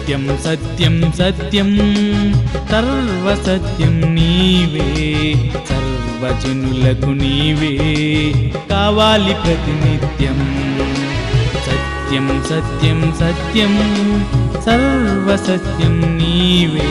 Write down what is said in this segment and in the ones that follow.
సత్యం సత్యం సత్యం సర్వసత్యం నీవే సర్వజనులకు నీవే కావాలి ప్రతినిత్యం సత్యం సత్యం సత్యం సర్వసత్యం నీవే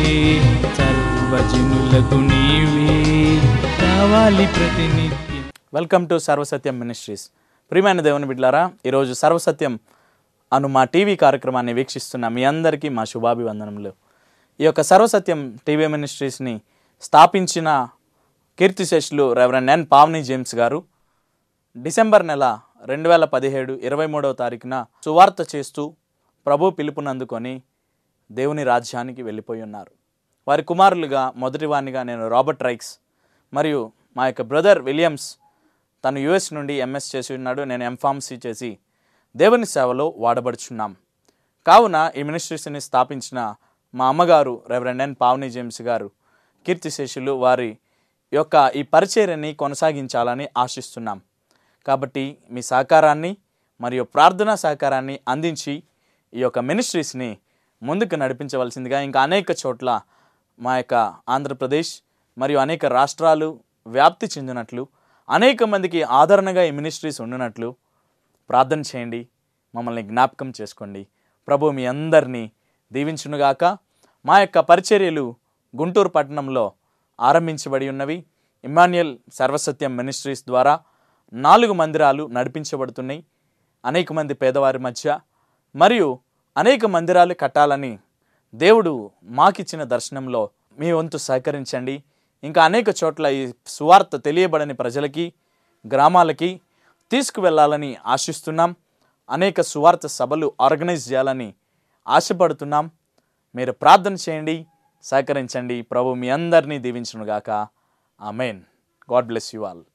సర్వజనులకు నీవే కావాలి ప్రతినిత్యం వెల్కమ్ టు సర్వసత్యం మినిస్ట్రీస్ ప్రియమైన దేవుని బిడ్లారా ఈరోజు సర్వసత్యం అను మా టీవీ కార్యక్రమాన్ని వీక్షిస్తున్న మీ అందరికీ మా శుభాభివందనములు ఈ యొక్క సర్వసత్యం టీవీ మినిస్ట్రీస్ని స్థాపించిన కీర్తిశేషులు రెవరెండ్ ఎన్ పావని జేమ్స్ గారు డిసెంబర్ నెల రెండు వేల పదిహేడు ఇరవై మూడవ తారీఖున సువార్త చేస్తూ ప్రభు పిలుపునందుకొని దేవుని రాజ్యానికి వెళ్ళిపోయి ఉన్నారు వారి కుమారులుగా మొదటివానిగా నేను రాబర్ట్ రైక్స్ మరియు మా యొక్క బ్రదర్ విలియమ్స్ తను యుఎస్ నుండి ఎంఎస్ చేసి ఉన్నాడు నేను ఎంఫార్మసీ చేసి దేవుని సేవలో వాడబడుచున్నాం కావున ఈ మినిస్ట్రీస్ని స్థాపించిన మా అమ్మగారు రెవరెండ్ ఎన్ పావని జేమ్స్ గారు కీర్తిశేషులు వారి యొక్క ఈ పరిచర్యని కొనసాగించాలని ఆశిస్తున్నాం కాబట్టి మీ సహకారాన్ని మరియు ప్రార్థనా సహకారాన్ని అందించి ఈ యొక్క మినిస్ట్రీస్ని ముందుకు నడిపించవలసిందిగా ఇంకా అనేక చోట్ల మా యొక్క ఆంధ్రప్రదేశ్ మరియు అనేక రాష్ట్రాలు వ్యాప్తి చెందినట్లు అనేక మందికి ఆదరణగా ఈ మినిస్ట్రీస్ ఉండినట్లు ప్రార్థన చేయండి మమ్మల్ని జ్ఞాపకం చేసుకోండి ప్రభు మీ అందరినీ దీవించునుగాక మా యొక్క పరిచర్యలు గుంటూరు పట్టణంలో ఆరంభించబడి ఉన్నవి ఇమాన్యుయల్ సర్వసత్యం మినిస్ట్రీస్ ద్వారా నాలుగు మందిరాలు నడిపించబడుతున్నాయి అనేక మంది పేదవారి మధ్య మరియు అనేక మందిరాలు కట్టాలని దేవుడు మాకిచ్చిన దర్శనంలో మీ వంతు సహకరించండి ఇంకా అనేక చోట్ల ఈ సువార్త తెలియబడని ప్రజలకి గ్రామాలకి తీసుకువెళ్ళాలని ఆశిస్తున్నాం అనేక సువార్త సభలు ఆర్గనైజ్ చేయాలని ఆశపడుతున్నాం మీరు ప్రార్థన చేయండి సహకరించండి ప్రభు మీ అందరినీ దీవించునుగాక amen God bless you all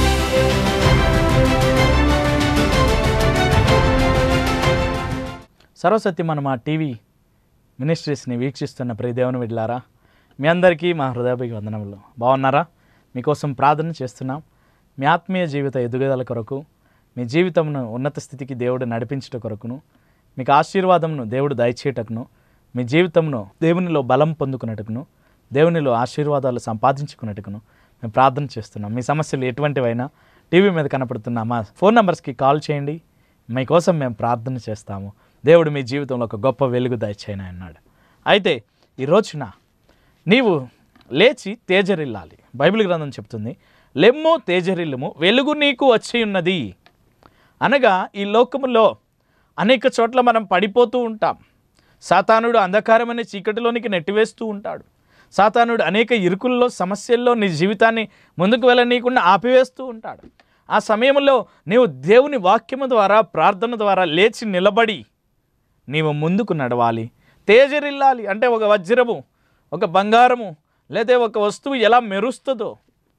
సర్వసత్యం మన మా టీవీ మినిస్ట్రీస్ని వీక్షిస్తున్న ప్రియ దేవుని విడ్లారా మీ అందరికీ మా హృదయపైకి వందనములు బాగున్నారా మీకోసం ప్రార్థన చేస్తున్నాం మీ ఆత్మీయ జీవిత ఎదుగుదల కొరకు మీ జీవితమును ఉన్నత స్థితికి దేవుడు నడిపించుట కొరకును మీకు ఆశీర్వాదమును దేవుడు దయచేయటకును మీ జీవితమును దేవునిలో బలం పొందుకున్నట్టుకును దేవునిలో ఆశీర్వాదాలు సంపాదించుకున్నట్టుకును మేము ప్రార్థన చేస్తున్నాం మీ సమస్యలు ఎటువంటివైనా టీవీ మీద కనపడుతున్న మా ఫోన్ నంబర్స్కి కాల్ చేయండి మీకోసం మేము ప్రార్థన చేస్తాము దేవుడు మీ జీవితంలో ఒక గొప్ప వెలుగు దయచేయని అన్నాడు అయితే ఈ రోజున నీవు లేచి తేజరిల్లాలి బైబిల్ గ్రంథం చెప్తుంది లెమ్ము తేజరిల్లుము వెలుగు నీకు వచ్చి ఉన్నది అనగా ఈ లోకములో అనేక చోట్ల మనం పడిపోతూ ఉంటాం సాతానుడు అంధకారమైన చీకటిలోనికి నెట్టివేస్తూ ఉంటాడు సాతానుడు అనేక ఇరుకుల్లో సమస్యల్లో నీ జీవితాన్ని ముందుకు వెళ్ళనీయకుండా ఆపివేస్తూ ఉంటాడు ఆ సమయంలో నీవు దేవుని వాక్యము ద్వారా ప్రార్థన ద్వారా లేచి నిలబడి నీవు ముందుకు నడవాలి తేజరిల్లాలి అంటే ఒక వజ్రము ఒక బంగారము లేదా ఒక వస్తువు ఎలా మెరుస్తుందో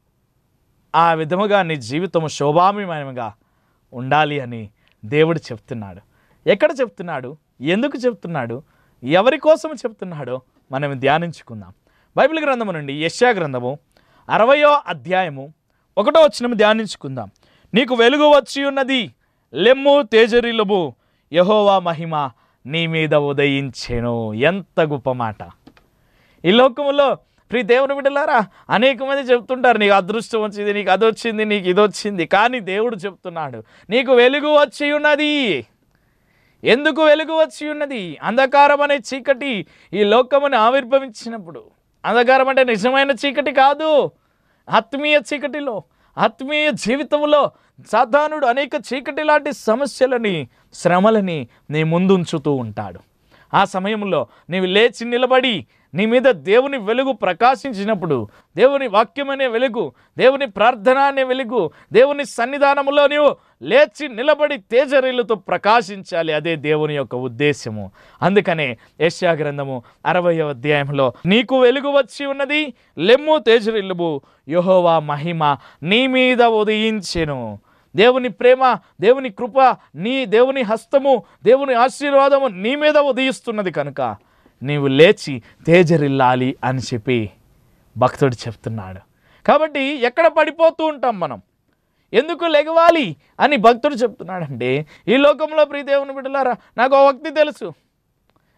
ఆ విధముగా నీ జీవితం శోభామయమయంగా ఉండాలి అని దేవుడు చెప్తున్నాడు ఎక్కడ చెప్తున్నాడు ఎందుకు చెప్తున్నాడు ఎవరి కోసం చెప్తున్నాడో మనం ధ్యానించుకుందాం బైబిల్ గ్రంథము నుండి యశ్యా గ్రంథము అరవయో అధ్యాయము ఒకటో వచ్చిన ధ్యానించుకుందాం నీకు వెలుగు వచ్చి ఉన్నది లెమ్ము తేజరిలుబు యహోవా మహిమ నీ మీద ఉదయించెను ఎంత గొప్ప మాట ఈ లోకములో ప్రియ దేవుని బిడ్డలారా అనేక మంది చెప్తుంటారు నీకు అదృష్టం వచ్చింది నీకు అది వచ్చింది నీకు ఇది వచ్చింది కానీ దేవుడు చెప్తున్నాడు నీకు వెలుగు వచ్చి ఉన్నది ఎందుకు వెలుగు వచ్చి ఉన్నది అంధకారం అనే చీకటి ఈ లోకముని ఆవిర్భవించినప్పుడు అంధకారం అంటే నిజమైన చీకటి కాదు ఆత్మీయ చీకటిలో ఆత్మీయ జీవితంలో సాధానుడు అనేక చీకటి లాంటి సమస్యలని శ్రమలని నీ ముందుంచుతూ ఉంటాడు ఆ సమయంలో నీవు లేచి నిలబడి నీ మీద దేవుని వెలుగు ప్రకాశించినప్పుడు దేవుని వాక్యం అనే వెలుగు దేవుని ప్రార్థన అనే వెలుగు దేవుని సన్నిధానములో నీవు లేచి నిలబడి తేజరీలతో ప్రకాశించాలి అదే దేవుని యొక్క ఉద్దేశము అందుకనే యశ్యా గ్రంథము అరవయో అధ్యాయంలో నీకు వెలుగు వచ్చి ఉన్నది లెమ్ము తేజరిల్లుబు యహోవా మహిమ నీ మీద ఉదయించెను దేవుని ప్రేమ దేవుని కృప నీ దేవుని హస్తము దేవుని ఆశీర్వాదము నీ మీద ఉదయిస్తున్నది కనుక నీవు లేచి తేజరిల్లాలి అని చెప్పి భక్తుడు చెప్తున్నాడు కాబట్టి ఎక్కడ పడిపోతూ ఉంటాం మనం ఎందుకు లెగవాలి అని భక్తుడు చెప్తున్నాడంటే ఈ లోకంలో ప్రియ దేవుని బిడ్డలారా నాకు ఒక వ్యక్తి తెలుసు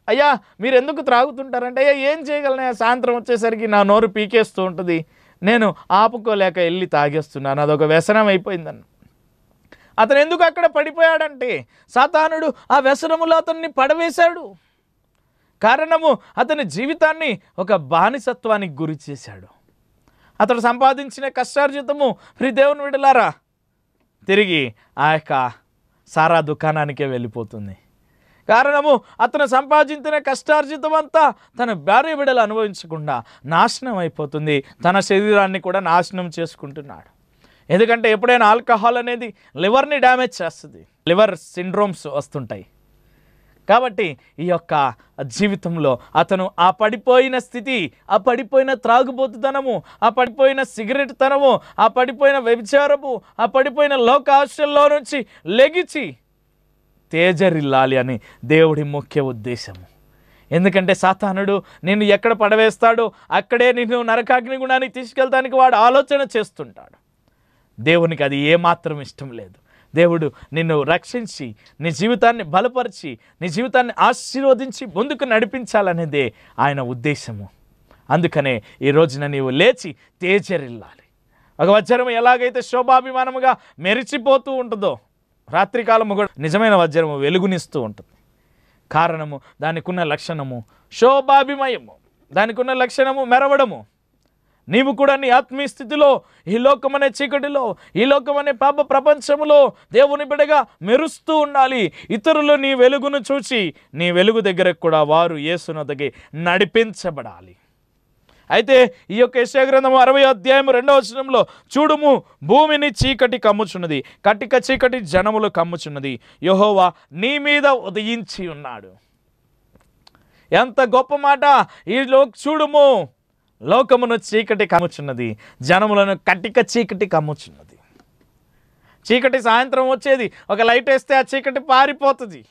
అయ్యా మీరు ఎందుకు త్రాగుతుంటారంటే అయ్యా ఏం చేయగలను సాయంత్రం వచ్చేసరికి నా నోరు పీకేస్తూ ఉంటుంది నేను ఆపుకోలేక వెళ్ళి తాగేస్తున్నాను అదొక వ్యసనం అయిపోయిందన్న అతను ఎందుకు అక్కడ పడిపోయాడంటే సాతానుడు ఆ వ్యసనములో అతన్ని పడవేశాడు కారణము అతని జీవితాన్ని ఒక బానిసత్వానికి గురి చేశాడు అతడు సంపాదించిన కష్టార్జితము ప్రి దేవుని విడలారా తిరిగి ఆ యొక్క సారా దుకాణానికే వెళ్ళిపోతుంది కారణము అతను సంపాదించిన కష్టార్జితం అంతా తన భార్య బిడలు అనుభవించకుండా నాశనం అయిపోతుంది తన శరీరాన్ని కూడా నాశనం చేసుకుంటున్నాడు ఎందుకంటే ఎప్పుడైనా ఆల్కహాల్ అనేది లివర్ని డ్యామేజ్ చేస్తుంది లివర్ సిండ్రోమ్స్ వస్తుంటాయి కాబట్టి ఈ యొక్క జీవితంలో అతను ఆ పడిపోయిన స్థితి ఆ పడిపోయిన త్రాగుబోతుతనము ఆ పడిపోయిన సిగరెట్ తనము ఆ పడిపోయిన వ్యభిచారము ఆ పడిపోయిన లోక ఆశల్లో నుంచి లెగిచి తేజరిల్లాలి అని దేవుడి ముఖ్య ఉద్దేశము ఎందుకంటే సాతానుడు నిన్ను ఎక్కడ పడవేస్తాడో అక్కడే నిన్ను నరకాగ్ని గుణానికి తీసుకెళ్తానికి వాడు ఆలోచన చేస్తుంటాడు దేవునికి అది ఏమాత్రం ఇష్టం లేదు దేవుడు నిన్ను రక్షించి నీ జీవితాన్ని బలపరిచి నీ జీవితాన్ని ఆశీర్వదించి ముందుకు నడిపించాలనేదే ఆయన ఉద్దేశము అందుకనే ఈ రోజున నీవు లేచి తేజరిల్లాలి ఒక వజ్రం ఎలాగైతే శోభాభిమానముగా మెరిచిపోతూ ఉంటుందో రాత్రికాలము కూడా నిజమైన వజ్రము వెలుగునిస్తూ ఉంటుంది కారణము దానికున్న లక్షణము శోభాభిమయము దానికున్న లక్షణము మెరవడము నీవు కూడా నీ ఆత్మీయ స్థితిలో ఈ లోకమనే చీకటిలో ఈ లోకమనే పాప ప్రపంచములో దేవుని బిడగా మెరుస్తూ ఉండాలి ఇతరులు నీ వెలుగును చూసి నీ వెలుగు దగ్గరకు కూడా వారు యేసునొద్దకి నడిపించబడాలి అయితే ఈ యొక్క యశాగ్రంథము అరవై అధ్యాయం రెండవ వచనంలో చూడుము భూమిని చీకటి కమ్ముచున్నది కటిక చీకటి జనములు కమ్ముచున్నది యెహోవా నీ మీద ఉదయించి ఉన్నాడు ఎంత గొప్ప మాట ఈ లో చూడుము లోకమును చీకటి కమ్ముచున్నది జనములను కటిక చీకటి కమ్ముచున్నది చీకటి సాయంత్రం వచ్చేది ఒక లైట్ వేస్తే ఆ చీకటి పారిపోతుంది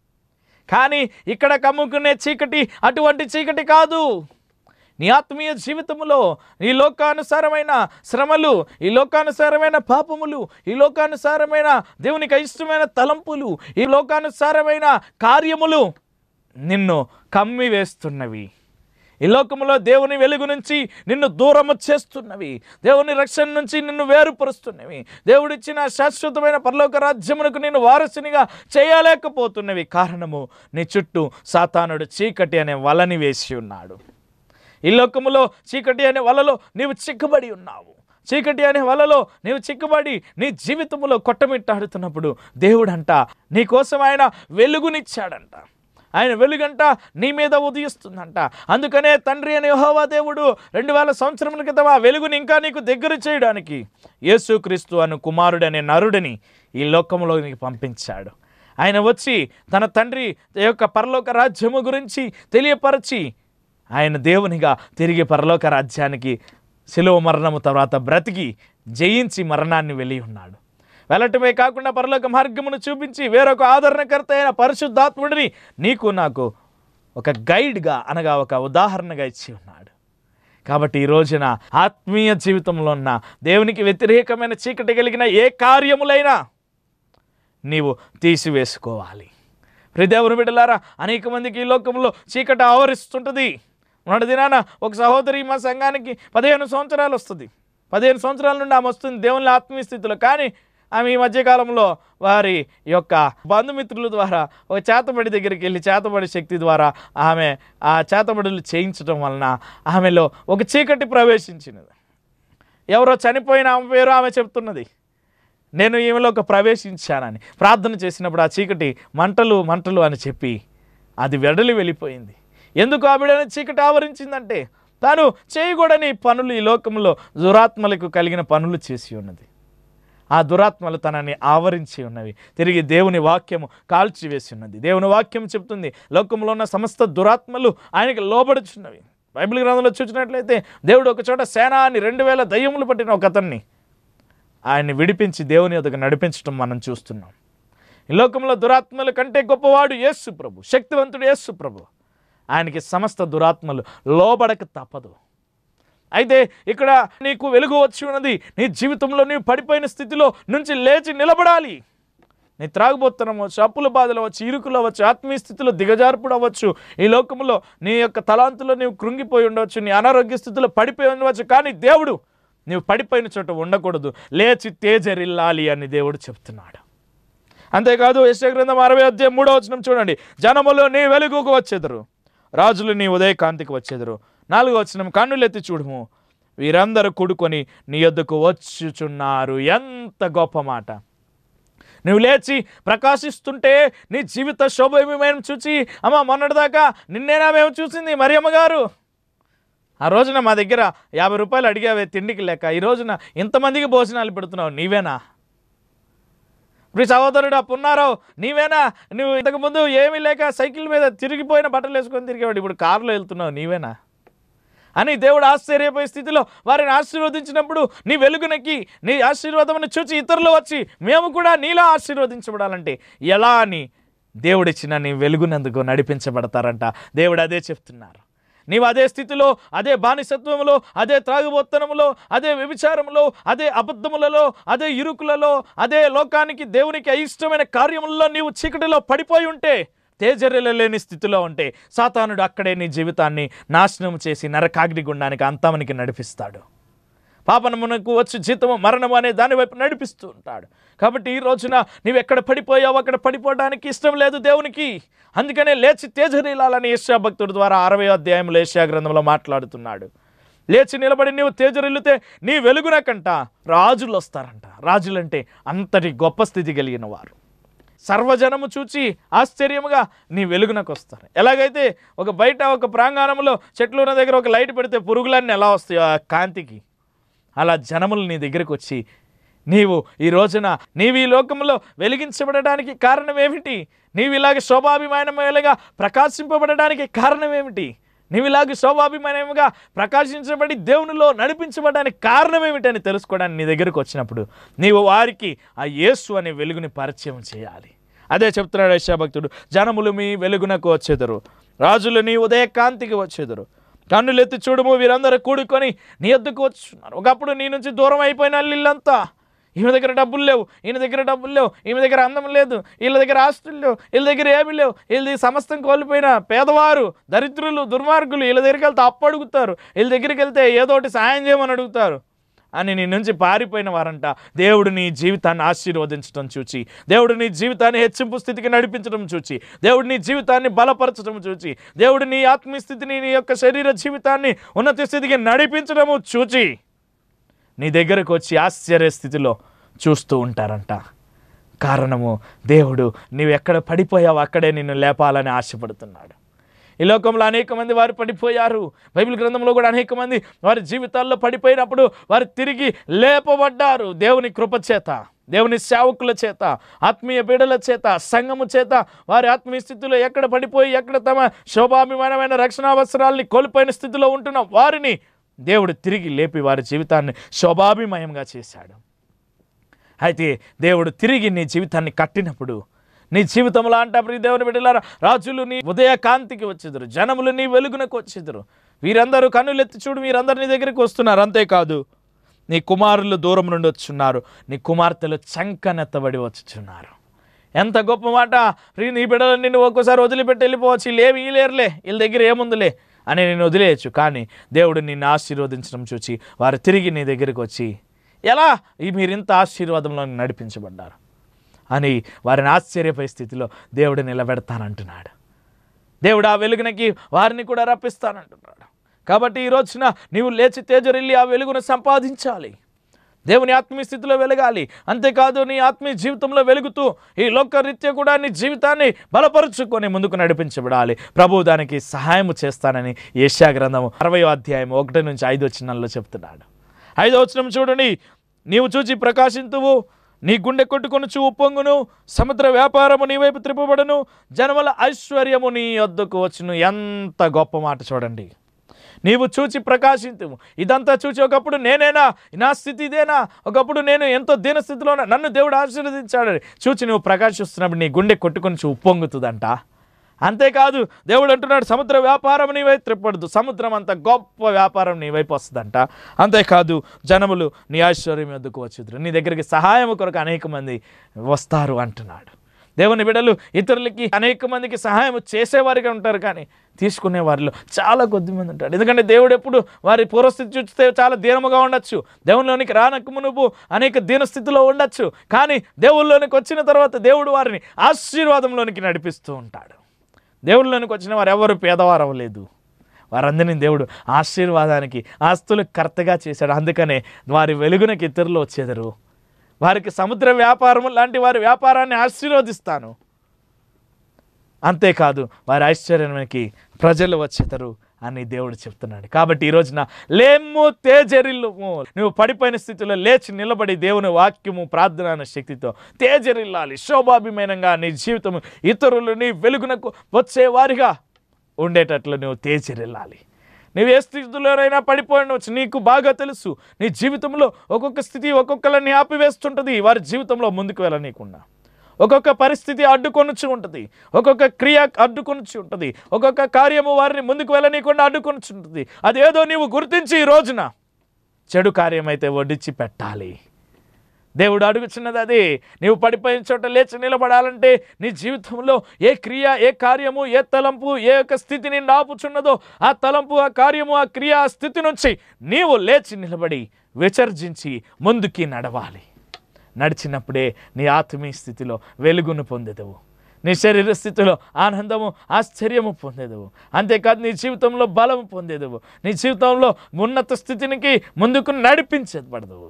కానీ ఇక్కడ కమ్ముకునే చీకటి అటువంటి చీకటి కాదు నీ ఆత్మీయ జీవితంలో ఈ లోకానుసారమైన శ్రమలు ఈ లోకానుసారమైన పాపములు ఈ లోకానుసారమైన దేవునికి అయిష్టమైన తలంపులు ఈ లోకానుసారమైన కార్యములు నిన్ను కమ్మి వేస్తున్నవి ఈ లోకములో దేవుని వెలుగు నుంచి నిన్ను దూరము చేస్తున్నవి దేవుని రక్షణ నుంచి నిన్ను వేరుపరుస్తున్నవి దేవుడిచ్చిన శాశ్వతమైన పరలోక రాజ్యమునకు నిన్ను వారసునిగా చేయలేకపోతున్నవి కారణము నీ చుట్టూ సాతానుడు చీకటి అనే వలని వేసి ఉన్నాడు ఈ లోకములో చీకటి అనే వలలో నీవు చిక్కుబడి ఉన్నావు చీకటి అనే వలలో నీవు చిక్కుబడి నీ జీవితంలో కొట్టమిట్టాడుతున్నప్పుడు దేవుడంట నీ కోసం ఆయన వెలుగునిచ్చాడంట ఆయన వెలుగంట నీ మీద ఉదయిస్తుందంట అందుకనే తండ్రి అనే యెహోవా దేవుడు రెండు వేల సంవత్సరముల క్రితం ఆ వెలుగుని ఇంకా నీకు దగ్గర చేయడానికి యేసుక్రీస్తు అను కుమారుడు అనే నరుడిని ఈ లోకంలోనికి పంపించాడు ఆయన వచ్చి తన తండ్రి యొక్క పరలోక రాజ్యము గురించి తెలియపరచి ఆయన దేవునిగా తిరిగి పరలోక రాజ్యానికి శిలువ మరణము తర్వాత బ్రతికి జయించి మరణాన్ని వెళ్ళి ఉన్నాడు వెళ్ళటమే కాకుండా పరలోక మార్గమును చూపించి వేరొక ఆదరణకర్త అయిన పరిశుద్ధాత్ముడిని నీకు నాకు ఒక గైడ్గా అనగా ఒక ఉదాహరణగా ఇచ్చి ఉన్నాడు కాబట్టి ఈ రోజున ఆత్మీయ జీవితంలో ఉన్న దేవునికి వ్యతిరేకమైన చీకటి కలిగిన ఏ కార్యములైనా నీవు తీసివేసుకోవాలి హృదయవుని బిడ్డలారా అనేక మందికి ఈ లోకంలో చీకటి ఆవరిస్తుంటుంది మొన్నటి దినాన ఒక సహోదరి మా సంఘానికి పదిహేను సంవత్సరాలు వస్తుంది పదిహేను సంవత్సరాల నుండి ఆమె వస్తుంది దేవుని ఆత్మీయ స్థితిలో కానీ ఆమె ఈ మధ్యకాలంలో వారి యొక్క బంధుమిత్రుల ద్వారా ఒక చేతబడి దగ్గరికి వెళ్ళి చేతబడి శక్తి ద్వారా ఆమె ఆ చేతబడులు చేయించడం వలన ఆమెలో ఒక చీకటి ప్రవేశించినది ఎవరో చనిపోయిన ఆమె పేరు ఆమె చెప్తున్నది నేను ఈమెలోకి ప్రవేశించానని ప్రార్థన చేసినప్పుడు ఆ చీకటి మంటలు మంటలు అని చెప్పి అది వెడలి వెళ్ళిపోయింది ఎందుకు ఆ బిడ్డను చీకటి ఆవరించిందంటే తాను చేయకూడని పనులు ఈ లోకంలో దురాత్మలకు కలిగిన పనులు చేసి ఉన్నది ఆ దురాత్మలు తనని ఆవరించి ఉన్నవి తిరిగి దేవుని వాక్యము కాల్చివేసి ఉన్నది దేవుని వాక్యం చెప్తుంది లోకంలో ఉన్న సమస్త దురాత్మలు ఆయనకి లోబడుచున్నవి బైబిల్ గ్రంథంలో చూసినట్లయితే దేవుడు ఒక చోట సేనాని రెండు వేల దయ్యములు పట్టిన ఒక అతన్ని ఆయన్ని విడిపించి దేవుని యొద్దకు నడిపించడం మనం చూస్తున్నాం ఈ లోకంలో దురాత్మల కంటే గొప్పవాడు యేసు ప్రభు శక్తివంతుడు యేసు ప్రభు ఆయనకి సమస్త దురాత్మలు లోబడక తప్పదు అయితే ఇక్కడ నీకు వెలుగు వచ్చి ఉన్నది నీ జీవితంలో నీవు పడిపోయిన స్థితిలో నుంచి లేచి నిలబడాలి నీ త్రాగుబోత్తనం అవ్వచ్చు అప్పుల బాధలు అవ్వచ్చు ఇరుకులు అవ్వచ్చు ఆత్మీయ స్థితిలో దిగజార్పుడు అవ్వచ్చు ఈ లోకంలో నీ యొక్క తలాంతులో నీవు కృంగిపోయి ఉండవచ్చు నీ అనారోగ్య స్థితిలో పడిపోయి ఉండవచ్చు కానీ దేవుడు నీవు పడిపోయిన చోట ఉండకూడదు లేచి తేజరిల్లాలి అని దేవుడు చెప్తున్నాడు అంతేకాదు యశగ్రంథం అరవై అధ్యాయం మూడో వచనం చూడండి జనములో నీ వెలుగుకు వచ్చేదరు రాజులు నీ ఉదయకాంతికి వచ్చేదరు నాలుగో వచనం కన్నులెత్తి చూడము వీరందరూ కూడుకొని నీ యొద్దకు వచ్చుచున్నారు ఎంత గొప్ప మాట నువ్వు లేచి ప్రకాశిస్తుంటే నీ జీవిత శోభమయం చూచి అమ్మ మొన్నటిదాకా నిన్నేనా మేము చూసింది మరియమ్మ గారు ఆ రోజున మా దగ్గర యాభై రూపాయలు అడిగావే తిండికి లేక ఈ రోజున ఇంతమందికి భోజనాలు పెడుతున్నావు నీవేనా ఇప్పుడు సహోదరుడు ఆ పున్నారావు నీవేనా నువ్వు ఇంతకుముందు ఏమీ లేక సైకిల్ మీద తిరిగిపోయిన బట్టలు వేసుకొని తిరిగేవాడు ఇప్పుడు కారులో వెళ్తున్నావు నీవేనా అని దేవుడు ఆశ్చర్యపోయే స్థితిలో వారిని ఆశీర్వదించినప్పుడు నీ వెలుగునకి నీ ఆశీర్వాదమును చూచి ఇతరులు వచ్చి మేము కూడా నీలా ఆశీర్వదించబడాలంటే ఎలా అని దేవుడిచ్చిన నీ వెలుగునందుకు నడిపించబడతారంట దేవుడు అదే చెప్తున్నారు నీవు అదే స్థితిలో అదే బానిసత్వములో అదే త్రాగుబోత్తనములో అదే వ్యభిచారములో అదే అబద్ధములలో అదే ఇరుకులలో అదే లోకానికి దేవునికి అయిష్టమైన కార్యములలో నీవు చీకటిలో పడిపోయి ఉంటే తేజర్యలు లేని స్థితిలో ఉంటే సాతానుడు అక్కడే నీ జీవితాన్ని నాశనం చేసి నరకాగ్ని గుండానికి అంతమనికి నడిపిస్తాడు పాపనమునకు వచ్చి జీతము మరణము అనే దాని వైపు నడిపిస్తూ ఉంటాడు కాబట్టి ఈ రోజున నీవు ఎక్కడ పడిపోయావు అక్కడ పడిపోవడానికి ఇష్టం లేదు దేవునికి అందుకనే లేచి తేజరీలాలని ఏషియా భక్తుడి ద్వారా అరవై అధ్యాయంలో ఏషియా గ్రంథంలో మాట్లాడుతున్నాడు లేచి నిలబడి నీవు తేజరిల్లితే నీ వెలుగునకంట రాజులు వస్తారంట రాజులంటే అంతటి గొప్ప స్థితి కలిగిన వారు సర్వజనము చూచి ఆశ్చర్యముగా నీ వెలుగునకు వస్తారు ఎలాగైతే ఒక బయట ఒక ప్రాంగణంలో చెట్లు ఉన్న దగ్గర ఒక లైట్ పెడితే పురుగులన్నీ ఎలా వస్తాయో ఆ కాంతికి అలా జనములు నీ దగ్గరకు వచ్చి నీవు ఈ రోజున నీవు ఈ లోకంలో వెలిగించబడడానికి కారణం ఏమిటి నీవు ఇలాగ శోభాభిమానములుగా ప్రకాశింపబడడానికి కారణం ఏమిటి నీవు ఇలాగ శోభాభిమానముగా ప్రకాశించబడి దేవునిలో నడిపించబడడానికి కారణం ఏమిటని తెలుసుకోవడానికి నీ దగ్గరకు వచ్చినప్పుడు నీవు వారికి ఆ యేసు అనే వెలుగుని పరిచయం చేయాలి అదే చెప్తున్నాడు యశాభక్తుడు జనములు మీ వెలుగునకు వచ్చేదరు రాజులు నీ ఉదయకాంతికి వచ్చేదరు కన్నులెత్తి చూడుము వీరందరూ కూడుకొని నీ ఎద్దుకు వచ్చున్నారు ఒకప్పుడు నీ నుంచి దూరం అయిపోయిన ఇల్లంతా ఈమె దగ్గర డబ్బులు లేవు ఈయన దగ్గర డబ్బులు లేవు ఈమె దగ్గర అందం లేదు వీళ్ళ దగ్గర ఆస్తులు లేవు వీళ్ళ దగ్గర ఏమీ లేవు వీళ్ళది సమస్తం కోల్పోయిన పేదవారు దరిద్రులు దుర్మార్గులు వీళ్ళ దగ్గరికి వెళ్తే అప్పు అడుగుతారు వీళ్ళ దగ్గరికి వెళ్తే ఏదో ఒకటి సాయం చేయమని అడుగుతారు అని నీ నుంచి పారిపోయిన వారంట దేవుడు నీ జీవితాన్ని ఆశీర్వదించడం చూచి దేవుడు నీ జీవితాన్ని హెచ్చింపు స్థితికి నడిపించడం చూచి దేవుడు నీ జీవితాన్ని బలపరచడం చూచి దేవుడు నీ ఆత్మీయ స్థితిని నీ యొక్క శరీర జీవితాన్ని ఉన్నత స్థితికి నడిపించడము చూచి నీ దగ్గరకు వచ్చి ఆశ్చర్య స్థితిలో చూస్తూ ఉంటారంట కారణము దేవుడు నీవు ఎక్కడ పడిపోయావు అక్కడే నిన్ను లేపాలని ఆశపడుతున్నాడు ఈ లోకంలో అనేక మంది వారు పడిపోయారు బైబిల్ గ్రంథంలో కూడా అనేక మంది వారి జీవితాల్లో పడిపోయినప్పుడు వారు తిరిగి లేపబడ్డారు దేవుని కృప చేత దేవుని సేవకుల చేత ఆత్మీయ బిడల చేత సంఘము చేత వారి ఆత్మీయ స్థితిలో ఎక్కడ పడిపోయి ఎక్కడ తమ శోభాభిమానమైన రక్షణావసరాల్ని కోల్పోయిన స్థితిలో ఉంటున్న వారిని దేవుడు తిరిగి లేపి వారి జీవితాన్ని శోభాభిమయంగా చేశాడు అయితే దేవుడు తిరిగి నీ జీవితాన్ని కట్టినప్పుడు నీ జీవితంలో అంట ప్రియ దేవుని బిడ్డలారా రాజులు నీ ఉదయ కాంతికి వచ్చేదరు జనములు నీ వెలుగునకు వచ్చేదరు వీరందరూ కన్నులెత్తి చూడు వీరందరూ నీ దగ్గరికి వస్తున్నారు అంతేకాదు నీ కుమారులు దూరం నుండి వచ్చున్నారు నీ కుమార్తెలు చంకనెత్తబడి వచ్చుచున్నారు ఎంత గొప్ప మాట ప్రియ నీ బిడ్డలు నిన్ను ఒక్కోసారి వదిలిపెట్టి వెళ్ళిపోవచ్చు వీళ్ళు ఏమి లేరులే వీళ్ళ దగ్గర ఏముందిలే అని నేను వదిలేయచ్చు కానీ దేవుడు నిన్ను ఆశీర్వదించడం చూచి వారు తిరిగి నీ దగ్గరికి వచ్చి ఎలా ఈ మీరు ఇంత ఆశీర్వాదంలో నడిపించబడ్డారు అని వారిని ఆశ్చర్యపోయే స్థితిలో దేవుడు నిలబెడతానంటున్నాడు దేవుడు ఆ వెలుగునకి వారిని కూడా రప్పిస్తానంటున్నాడు కాబట్టి ఈ రోజున నీవు లేచి తేజరిల్లి ఆ వెలుగును సంపాదించాలి దేవుని ఆత్మీయ స్థితిలో వెలగాలి అంతేకాదు నీ ఆత్మీయ జీవితంలో వెలుగుతూ ఈ లోకరీత్యా కూడా నీ జీవితాన్ని బలపరుచుకొని ముందుకు నడిపించబడాలి ప్రభు దానికి సహాయం చేస్తానని ఏషియా గ్రంథం అరవై అధ్యాయం ఒకటి నుంచి ఐదు వచ్చినాల్లో చెప్తున్నాడు ఐదో వచనం చూడండి నీవు చూచి ప్రకాశింతువు నీ గుండె కొట్టుకొనుచు ఉప్పొంగును సముద్ర వ్యాపారము నీ వైపు త్రిప్పబడును జనముల ఐశ్వర్యము నీ వద్దకు వచ్చును ఎంత గొప్ప మాట చూడండి నీవు చూచి ప్రకాశింతుము ఇదంతా చూచి ఒకప్పుడు నేనేనా నా స్థితి ఇదేనా ఒకప్పుడు నేను ఎంతో దీనస్థితిలో ఉన్నా. నన్ను దేవుడు ఆశీర్వదించాడు చూచి నువ్వు ప్రకాశిస్తున్నప్పుడు నీ గుండె కొట్టుకొని ఉప్పొంగుతుందంట అంతేకాదు దేవుడు అంటున్నాడు సముద్ర వ్యాపారం నీ వైపు త్రిప్పడదు సముద్రం అంత గొప్ప వ్యాపారం నీ వైపు వస్తుందంట అంతేకాదు జనములు నీ ఐశ్వర్యం ఎద్దుకు వచ్చుదురు నీ దగ్గరికి సహాయం కొరకు అనేక మంది వస్తారు అంటున్నాడు దేవుని బిడ్డలు ఇతరులకి అనేక మందికి సహాయం చేసేవారిగా ఉంటారు కానీ తీసుకునే వారిలో చాలా కొద్ది మంది ఉంటారు ఎందుకంటే దేవుడు ఎప్పుడు వారి పూర్వస్థితి చూస్తే చాలా దీనముగా ఉండొచ్చు దేవునిలోనికి రానకు మునుపు అనేక దీనస్థితిలో ఉండొచ్చు కానీ దేవుళ్ళలోనికి వచ్చిన తర్వాత దేవుడు వారిని ఆశీర్వాదంలోనికి నడిపిస్తూ ఉంటాడు దేవుళ్ళలోనికి వచ్చిన వారు ఎవరు పేదవారు అవ్వలేదు వారందరినీ దేవుడు ఆశీర్వాదానికి ఆస్తులకు కర్తగా చేశాడు అందుకనే వారి వెలుగునకి ఇతరులు వచ్చేదరు వారికి సముద్ర వ్యాపారం లాంటి వారి వ్యాపారాన్ని ఆశీర్వదిస్తాను అంతేకాదు వారి ఐశ్వర్యానికి ప్రజలు వచ్చేతరు అని దేవుడు చెప్తున్నాడు కాబట్టి ఈ రోజున లేము తేజరిల్లుము నువ్వు పడిపోయిన స్థితిలో లేచి నిలబడి దేవుని వాక్యము ప్రార్థన అనే శక్తితో తేజరిల్లాలి శోభాభిమానంగా నీ జీవితం ఇతరులు నీ వెలుగునకు వచ్చే వారిగా ఉండేటట్లు నువ్వు తేజరిల్లాలి నువ్వు ఏ స్థితిలోనైనా పడిపోయినవచ్చు నీకు బాగా తెలుసు నీ జీవితంలో ఒక్కొక్క స్థితి ఒక్కొక్కరిని ఆపివేస్తుంటుంది వారి జీవితంలో ముందుకు వెళ్ళనీయకుండా ఒక్కొక్క పరిస్థితి అడ్డుకొనుచి ఉంటుంది ఒక్కొక్క క్రియ అడ్డుకొనుచి ఉంటుంది ఒక్కొక్క కార్యము వారిని ముందుకు వెళ్ళనీయకుండా అడ్డుకొనుచి ఉంటుంది అదేదో నీవు గుర్తించి ఈ రోజున చెడు కార్యమైతే వడ్డించి పెట్టాలి దేవుడు అడుగుచున్నది అది నీవు పడిపోయిన చోట లేచి నిలబడాలంటే నీ జీవితంలో ఏ క్రియ ఏ కార్యము ఏ తలంపు ఏ యొక్క స్థితిని నాపుచున్నదో ఆ తలంపు ఆ కార్యము ఆ క్రియ ఆ స్థితి నుంచి నీవు లేచి నిలబడి విసర్జించి ముందుకి నడవాలి నడిచినప్పుడే నీ ఆత్మీయ స్థితిలో వెలుగును పొందెదవు నీ శరీర స్థితిలో ఆనందము ఆశ్చర్యము పొందేదవు అంతేకాదు నీ జీవితంలో బలము పొందేదవు నీ జీవితంలో ఉన్నత స్థితినికి ముందుకు నడిపించబడదు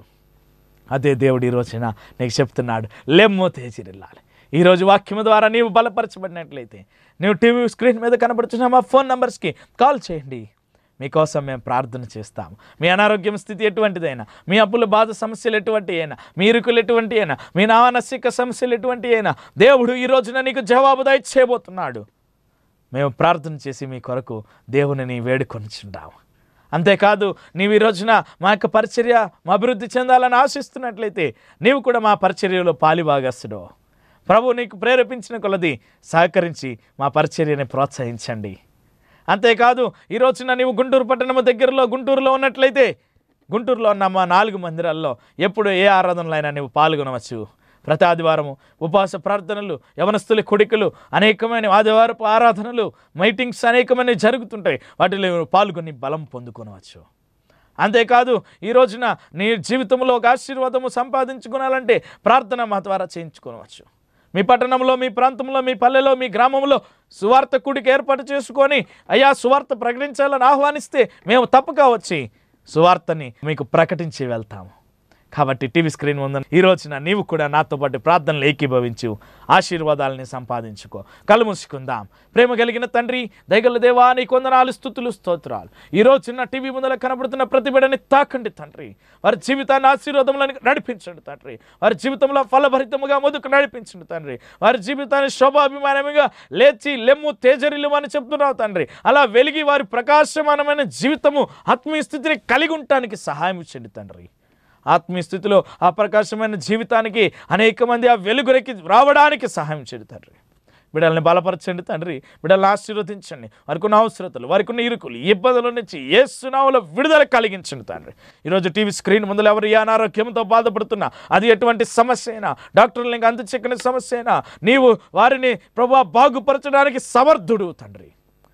అదే దేవుడు ఈ రోజున నీకు చెప్తున్నాడు లెమ్మో తేజిరిల్లాలి ఈరోజు వాక్యము ద్వారా నీవు బలపరచబడినట్లయితే నీవు టీవీ స్క్రీన్ మీద కనబడుతున్న మా ఫోన్ నంబర్స్కి కాల్ చేయండి మీకోసం మేము ప్రార్థన చేస్తాము మీ అనారోగ్యం స్థితి ఎటువంటిదైనా మీ అప్పుల బాధ సమస్యలు ఎటువంటి అయినా మీ ఇరుకులు ఎటువంటి అయినా మీ మానసిక సమస్యలు ఎటువంటి అయినా దేవుడు ఈ రోజున నీకు జవాబు దయచేయబోతున్నాడు మేము ప్రార్థన చేసి మీ కొరకు దేవునిని వేడుకొనిచుంటాము అంతేకాదు నీవు ఈ రోజున మా యొక్క పరిచర్య మా అభివృద్ధి చెందాలని ఆశిస్తున్నట్లయితే నీవు కూడా మా పరిచర్యలో పాలిభాగస్తుడు ప్రభు నీకు ప్రేరేపించిన కొలది సహకరించి మా పరిచర్యని ప్రోత్సహించండి అంతేకాదు ఈ రోజున నీవు గుంటూరు పట్టణము దగ్గరలో గుంటూరులో ఉన్నట్లయితే గుంటూరులో ఉన్న మా నాలుగు మందిరాల్లో ఎప్పుడు ఏ ఆరాధనలో అయినా నీవు పాల్గొనవచ్చు ప్రతి ఆదివారము ఉపవాస ప్రార్థనలు యవనస్తుల కొడికలు అనేకమైన ఆదివారపు ఆరాధనలు మీటింగ్స్ అనేకమైన జరుగుతుంటాయి వాటిలో నీవు పాల్గొని బలం పొందుకొనవచ్చు అంతేకాదు ఈ రోజున నీ జీవితంలో ఒక ఆశీర్వాదము సంపాదించుకోవాలంటే ప్రార్థన మా ద్వారా చేయించుకోవచ్చు మీ పట్టణంలో మీ ప్రాంతంలో మీ పల్లెలో మీ గ్రామంలో సువార్త కూడికి ఏర్పాటు చేసుకొని అయ్యా సువార్త ప్రకటించాలని ఆహ్వానిస్తే మేము తప్పక వచ్చి సువార్తని మీకు ప్రకటించి వెళ్తాము కాబట్టి టీవీ స్క్రీన్ ఉందని ఈ రోజున నీవు కూడా నాతో పాటు ప్రార్థనలు ఏకీభవించు ఆశీర్వాదాలని సంపాదించుకో కళ్ళు మూసుకుందాం ప్రేమ కలిగిన తండ్రి దయగల దేవా నీ కొందనాలు స్థుతులు స్తోత్రాలు ఈ రోజున టీవీ ముందర కనబడుతున్న ప్రతి బిడ్డని తాకండి తండ్రి వారి జీవితాన్ని ఆశీర్వాదంలో నడిపించండి తండ్రి వారి జీవితంలో ఫలభరితముగా ముందుకు నడిపించండి తండ్రి వారి జీవితాన్ని శోభాభిమానముగా లేచి లెమ్ము తేజరిల్లు అని చెప్తున్నావు తండ్రి అలా వెలిగి వారి ప్రకాశమానమైన జీవితము ఆత్మీయ స్థితిని కలిగి ఉండటానికి సహాయం ఇచ్చండి తండ్రి ఆత్మీయ స్థితిలో ఆ ప్రకాశమైన జీవితానికి అనేక మంది ఆ వెలుగురికి రావడానికి సహాయం చేయండి తండ్రి బిడ్డల్ని బలపరచండి తండ్రి బిడ్డల్ని ఆశీర్వదించండి వారికి ఉన్న అవసరతలు వారికి ఉన్న ఇరుకులు ఇబ్బందుల నుంచి ఏ సునావులో విడుదల కలిగించండి తండ్రి ఈరోజు టీవీ స్క్రీన్ ముందు ఎవరు ఏ అనారోగ్యంతో బాధపడుతున్నా అది ఎటువంటి సమస్య అయినా డాక్టర్లు ఇంకా అందచెక్కని సమస్య అయినా నీవు వారిని ప్రభా బాగుపరచడానికి సమర్థుడు తండ్రి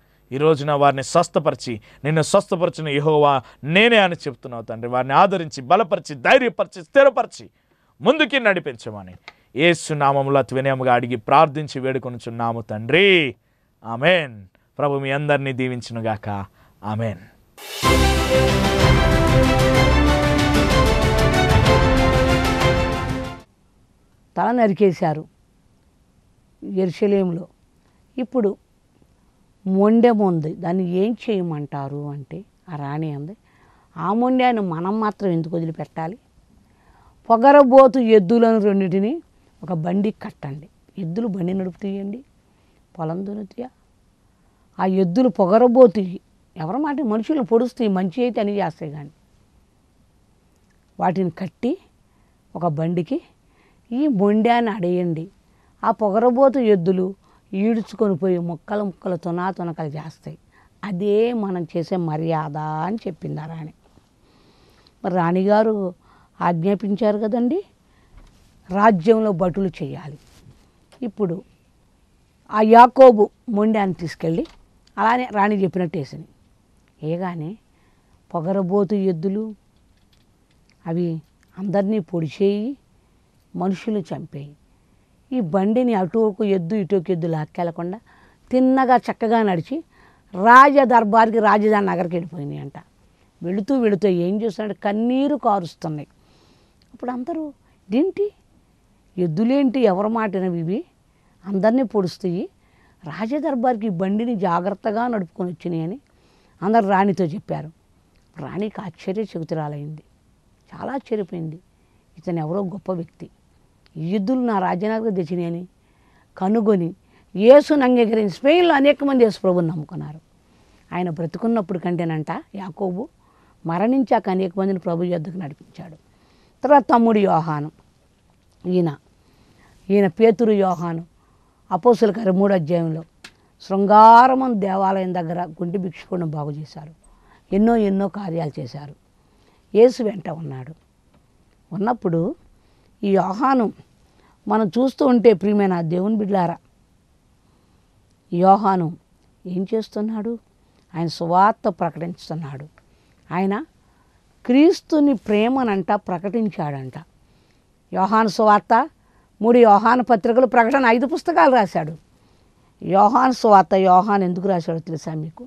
ఈ రోజున వారిని స్వస్థపరిచి నిన్ను స్వస్థపరిచిన యెహోవా నేనే అని చెప్తున్నావు తండ్రి వారిని ఆదరించి బలపరిచి ధైర్యపరిచి స్థిరపరిచి ముందుకి నడిపించమని ఏసు నామములో వినయముగా అడిగి ప్రార్థించి వేడుకొనుచున్నాము తండ్రి ఆమెన్ ప్రభు మీ అందరినీ దీవించునుగాక ఆమెన్ తల నరికేశారు ఎరుసలేంలో ఇప్పుడు మొండెం ఉంది దాన్ని ఏం చేయమంటారు అంటే ఆ రాణి అంది ఆ మొండాన్ని మనం మాత్రం ఎందుకు వదిలిపెట్టాలి పొగరబోతు ఎద్దులను రెండింటిని ఒక బండి కట్టండి ఎద్దులు బండి నడుపుతాయండి పొలం దున్నుతాయా ఆ ఎద్దులు పొగరబోతుయి ఎవరి మాట మనుషులు పొడుస్తాయి మంచి అయితే అని చేస్తాయి కానీ వాటిని కట్టి ఒక బండికి ఈ మొండాన్ని అడేయండి ఆ పొగరబోతు ఎద్దులు ఈడ్చుకొని పోయి ముక్కలు ముక్కలు తునా తునకలు చేస్తాయి అదే మనం చేసే మర్యాద అని చెప్పింది ఆ రాణి మరి రాణిగారు ఆజ్ఞాపించారు కదండి రాజ్యంలో భటులు చేయాలి ఇప్పుడు ఆ యాకోబు మొండాన్ని తీసుకెళ్ళి అలానే రాణి చెప్పినట్టు వేసింది ఏగానే పొగరబోతు ఎద్దులు అవి అందరినీ పొడిచేయి మనుషులు చంపేయి ఈ బండిని అటు ఒక ఎద్దు ఇటు ఒక ఎద్దు లాక్కెళ్ళకుండా తిన్నగా చక్కగా నడిచి రాజ దర్బార్కి రాజధాని నగర్కి వెళ్ళిపోయినాయి అంట వెళుతూ వెళుతూ ఏం చూస్తున్నాడు కన్నీరు కారుస్తున్నాయి అప్పుడు అందరూ ఇదేంటి ఎద్దులేంటి ఎవరి మాటినవి ఇవి అందరినీ పొడుస్తాయి రాజదర్బార్కి ఈ బండిని జాగ్రత్తగా నడుపుకొని వచ్చినాయని అందరు రాణితో చెప్పారు రాణికి ఆశ్చర్యచకితురాలైంది చాలా ఆశ్చర్యపోయింది ఇతను ఎవరో గొప్ప వ్యక్తి ఈ ఎద్దులు నా రాజ్యనగరం తెచ్చినాయని కనుగొని యేసును అంగీకరించి స్పెయిన్లో అనేక మంది యేసు ప్రభుని నమ్ముకున్నారు ఆయన బ్రతుకున్నప్పుడు కంటేనంట యాకోబు మరణించాక అనేక మందిని ప్రభు యొద్దకు నడిపించాడు తర్వాత తమ్ముడు యోహాను ఈయన ఈయన పేతురు యోహాను అపోసుల గారి మూడు అధ్యాయంలో శృంగారమం దేవాలయం దగ్గర గుంటి భిక్షుకుని బాగు చేశారు ఎన్నో ఎన్నో కార్యాలు చేశారు యేసు వెంట ఉన్నాడు ఉన్నప్పుడు ఈ యోహాను మనం చూస్తూ ఉంటే ప్రియమైన దేవుని బిడ్లారా ఈ యోహాను ఏం చేస్తున్నాడు ఆయన సువార్త ప్రకటిస్తున్నాడు ఆయన క్రీస్తుని ప్రేమనంట ప్రకటించాడంట యోహాను సువార్త మూడు యోహాను పత్రికలు ప్రకటన ఐదు పుస్తకాలు రాశాడు యోహాను సువార్త యోహాన్ ఎందుకు రాశాడో తెలుసా మీకు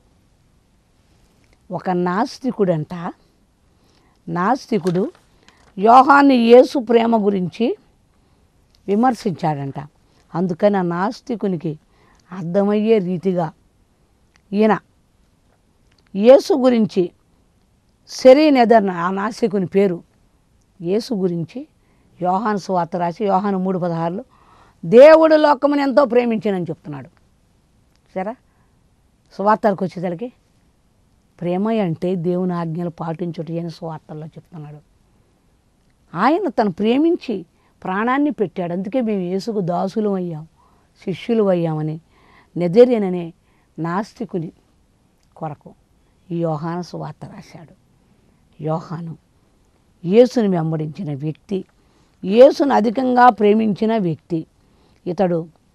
ఒక నాస్తికుడంట నాస్తికుడు యోహాన్ని యేసు ప్రేమ గురించి విమర్శించాడంట అందుకని ఆ నాస్తికునికి అర్థమయ్యే రీతిగా ఈయన యేసు గురించి సెరీనెదర్ ఆ నాస్తికుని పేరు యేసు గురించి యోహాను సువార్త రాసి యోహాను మూడు పదహారులో దేవుడు లోకముని ఎంతో ప్రేమించానని చెప్తున్నాడు సరే సువార్తలకు వచ్చేసరికి ప్రేమ అంటే దేవుని ఆజ్ఞలు పాటించుట అని సువార్తల్లో చెప్తున్నాడు ఆయన తను ప్రేమించి ప్రాణాన్ని పెట్టాడు అందుకే మేము యేసుకు దాసులు అయ్యాం శిష్యులు అయ్యామని నెదరియననే నాస్తికుని కొరకు ఈ యోహాను సువార్త రాశాడు యోహాను యేసుని వెంబడించిన వ్యక్తి యేసును అధికంగా ప్రేమించిన వ్యక్తి ఇతడు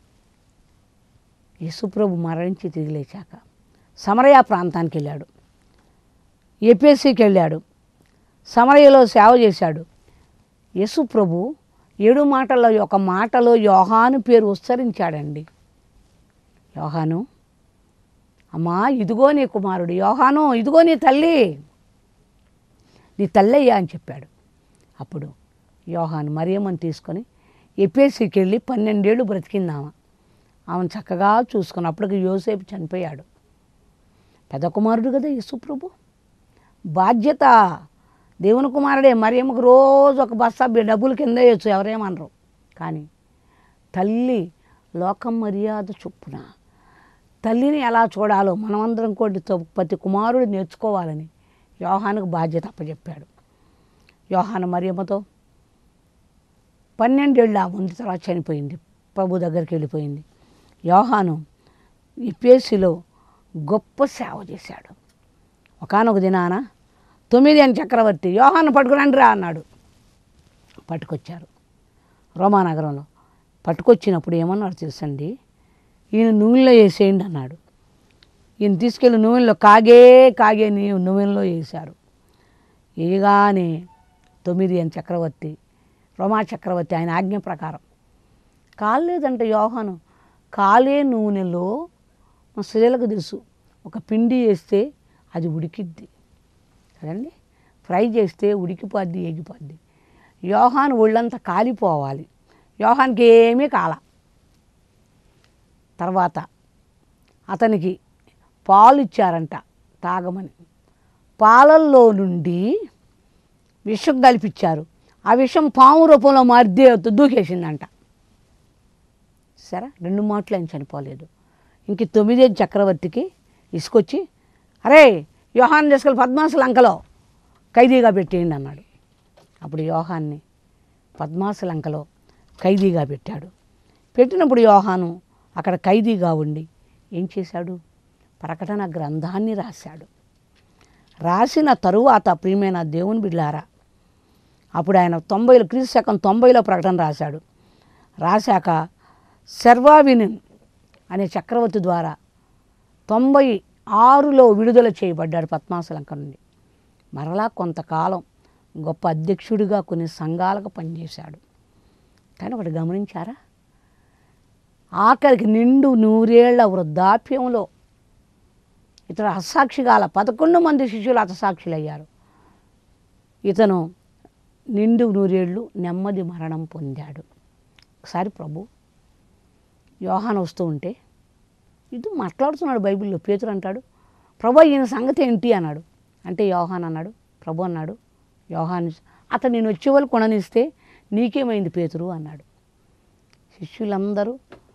యేసుప్రభు మరణించి తిరిగి లేచాక సమరయ ప్రాంతానికి వెళ్ళాడు ఎపిఎస్సికి వెళ్ళాడు సమరయలో సేవ చేశాడు యేసుప్రభు ఏడు మాటల్లో ఒక మాటలో యోహాను పేరు ఉచ్చరించాడండి యోహాను అమ్మా ఇదిగో నీ కుమారుడు యోహాను ఇదిగో నీ తల్లి నీ తల్లయ్యా అని చెప్పాడు అప్పుడు యోహాను మరియమ్మని తీసుకొని ఎపేసికి వెళ్ళి పన్నెండేళ్ళు బ్రతికిందామ ఆమెను చక్కగా చూసుకుని అప్పటికి యోసేపు చనిపోయాడు పెద్ద కుమారుడు కదా యేసుప్రభు బాధ్యత దేవుని కుమారుడే మరియమ్మకు రోజు ఒక బస్తా బి- డబ్బులు కింద వేయచ్చు ఎవరేమనరు కానీ తల్లి లోకం మర్యాద చొప్పున తల్లిని ఎలా చూడాలో మనమందరం కూడా తో- ప్రతి కుమారుడు నేర్చుకోవాలని యోహానుకు బాధ్యత అప్పచెప్పాడు యోహాను మరియమ్మతో పన్నెండేళ్ళు ఆ ముందు తర్వాత చనిపోయింది ప్రభు దగ్గరికి వెళ్ళిపోయింది యోహాను ఇపేసిలో గొప్ప సేవ చేశాడు ఒకనొక దినాన తొమ్మిది అని చక్రవర్తి యోహాను పట్టుకురండి రా అన్నాడు పట్టుకొచ్చారు రోమానగరంలో పట్టుకొచ్చినప్పుడు ఏమన్నాడు తెలుసండి ఈయన నూనెలో వేసేయండి అన్నాడు ఈయన తీసుకెళ్ళి నూనెలో కాగే కాగే నీ నూనెలో వేశారు వేయగానే తొమ్మిది అని చక్రవర్తి రోమా చక్రవర్తి ఆయన ఆజ్ఞ ప్రకారం కాలేదంటే యోహాను కాలే నూనెలో మా స్త్రీలకు తెలుసు ఒక పిండి వేస్తే అది ఉడికిద్ది కదండి ఫ్రై చేస్తే ఉడికిపోద్ది ఎగిపోద్ది యోహాను ఒళ్ళంతా కాలిపోవాలి యోహానికి ఏమీ కాల తర్వాత అతనికి పాలు ఇచ్చారంట తాగమని పాలల్లో నుండి విషం కలిపిచ్చారు ఆ విషం పాము రూపంలో మారిదే దూకేసిందంట సరే రెండు మాటలు ఆయన చనిపోలేదు ఇంక తొమ్మిదే చక్రవర్తికి ఇసుకొచ్చి అరే యోహాన్ తీసుకెళ్ళి పద్మాస లంకలో ఖైదీగా పెట్టేయండి అన్నాడు అప్పుడు యోహాన్ని పద్మాస లంకలో ఖైదీగా పెట్టాడు పెట్టినప్పుడు యోహాను అక్కడ ఖైదీగా ఉండి ఏం చేశాడు ప్రకటన గ్రంథాన్ని రాశాడు రాసిన తరువాత ప్రియమైన దేవుని బిడ్లారా అప్పుడు ఆయన తొంభైలో క్రీస్తు శకం తొంభైలో ప్రకటన రాశాడు రాశాక సర్వావినిన్ అనే చక్రవర్తి ద్వారా తొంభై ఆరులో విడుదల చేయబడ్డాడు పద్మాసలంక నుండి మరలా కొంతకాలం గొప్ప అధ్యక్షుడిగా కొన్ని సంఘాలకు పనిచేశాడు కానీ ఒకటి గమనించారా ఆఖరికి నిండు నూరేళ్ల వృద్ధాప్యంలో ఇతడు హస్సాక్షిగాల పదకొండు మంది శిష్యులు హతసాక్షులు అయ్యారు ఇతను నిండు నూరేళ్ళు నెమ్మది మరణం పొందాడు ఒకసారి ప్రభు యోహాన్ వస్తూ ఉంటే ఇది మాట్లాడుతున్నాడు బైబిల్లో పేతురు అంటాడు ప్రభు ఈయన సంగతి ఏంటి అన్నాడు అంటే యోహాన్ అన్నాడు ప్రభు అన్నాడు యోహాన్ అతను నేను వచ్చే వాళ్ళు కొననిస్తే నీకేమైంది పేతురు అన్నాడు శిష్యులందరూ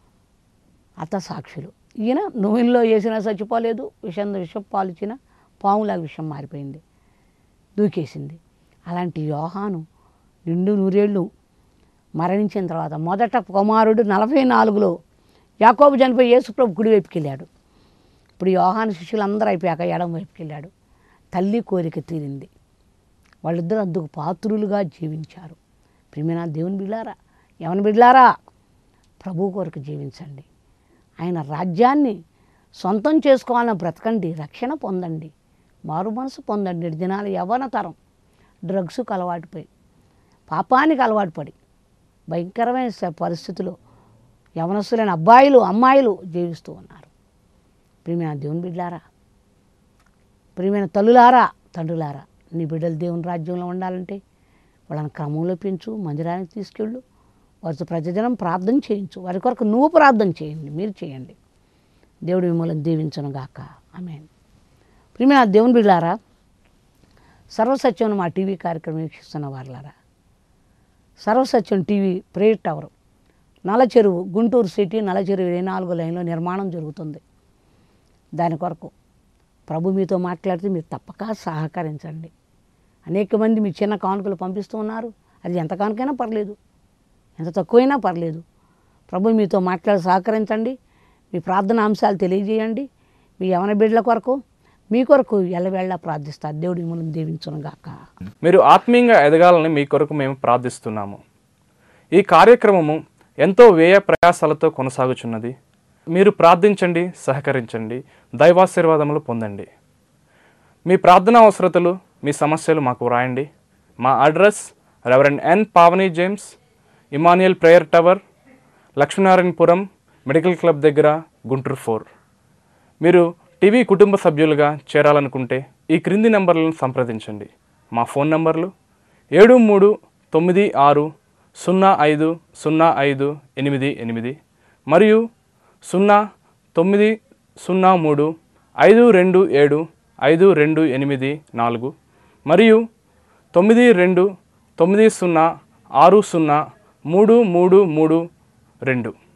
అత సాక్షులు ఈయన నూనెలో వేసినా చచ్చిపోలేదు విషం విషం పాలిచ్చిన పాములాగా విషం మారిపోయింది దూకేసింది అలాంటి యోహాను నిండు నూరేళ్ళు మరణించిన తర్వాత మొదట కుమారుడు నలభై నాలుగులో యాకోబు చనిపోయి యేసుప్రభు కుడి వైపుకి వెళ్ళాడు ఇప్పుడు యోహాను శిష్యులందరూ అయిపోయాక ఎడం వైపుకి వెళ్ళాడు తల్లి కోరిక తీరింది వాళ్ళిద్దరూ అందుకు పాత్రులుగా జీవించారు ప్రియమైన దేవుని బిడ్డారా ఎవని బిడ్డారా ప్రభు కొరకు జీవించండి ఆయన రాజ్యాన్ని సొంతం చేసుకోవాలని బ్రతకండి రక్షణ పొందండి మారు మనసు పొందండి నేటి దినాలు యవ్వన తరం డ్రగ్స్కు అలవాటు పోయి పాపానికి అలవాటు పడి భయంకరమైన స- పరిస్థితుల్లో యవనస్తులైన అబ్బాయిలు అమ్మాయిలు జీవిస్తూ ఉన్నారు ప్రియమైన దేవుని బిడ్డలారా ప్రియమైన తల్లులారా తండ్రులారా నీ బిడ్డలు దేవుని రాజ్యంలో ఉండాలంటే వాళ్ళని క్రమంలో పెంచు మందిరానికి తీసుకెళ్ళు వారితో ప్రతిదినం ప్రార్థన చేయించు వారి కొరకు నువ్వు ప్రార్థన చేయండి మీరు చేయండి దేవుడు మిమ్మల్ని దీవించను గాక ఆమె ప్రియమైన దేవుని బిడ్డారా సర్వసత్యం మా టీవీ కార్యక్రమం వీక్షిస్తున్న వారులారా సర్వసత్యం TV prayer tower Nalacheruvu Guntur city Nalacheruvu ఇరవై నాలుగు లైన్లో నిర్మాణం జరుగుతుంది దాని కొరకు ప్రభు మీతో మాట్లాడితే మీరు తప్పక సహకరించండి అనేక మంది మీ చిన్న కానుకలు పంపిస్తూ ఉన్నారు అది ఎంత కానుకైనా పర్లేదు ఎంత తక్కువైనా పర్లేదు ప్రభు మీతో మాట్లాడి సహకరించండి మీ ప్రార్థన అంశాలు తెలియజేయండి మీ యవన బిడ్డల కొరకు మీ కొరకు ఎల్లవేళ ప్రార్థిస్తారు దేవుడు మిమ్మల్ని దీవించును గాక మీరు ఆత్మీయంగా ఎదగాలని మీ కొరకు మేము ప్రార్థిస్తున్నాము ఈ కార్యక్రమము ఎంతో వ్యయ ప్రయాసాలతో కొనసాగుచున్నది మీరు ప్రార్థించండి సహకరించండి దైవాశీర్వాదములు పొందండి మీ ప్రార్థనా అవసరతలు మీ సమస్యలు మాకు వ్రాయండి మా address reverend N Pavani James Emmanuel prayer tower Lakshminarayanapuram medical club దగ్గర గుంటూరు ఫోర్ మీరు టీవీ కుటుంబ సభ్యులుగా చేరాలనుకుంటే ఈ క్రింది నెంబర్లను సంప్రదించండి మా ఫోన్ నంబర్లు ఏడు మూడు తొమ్మిది ఆరు సున్నా ఐదు సున్నా ఐదు ఎనిమిది ఎనిమిది మరియు సున్నా తొమ్మిది సున్నా మూడు ఐదు రెండు ఏడు ఐదు రెండు ఎనిమిది నాలుగు మరియు తొమ్మిది రెండు తొమ్మిది సున్నా ఆరు సున్నా మూడు మూడు మూడు రెండు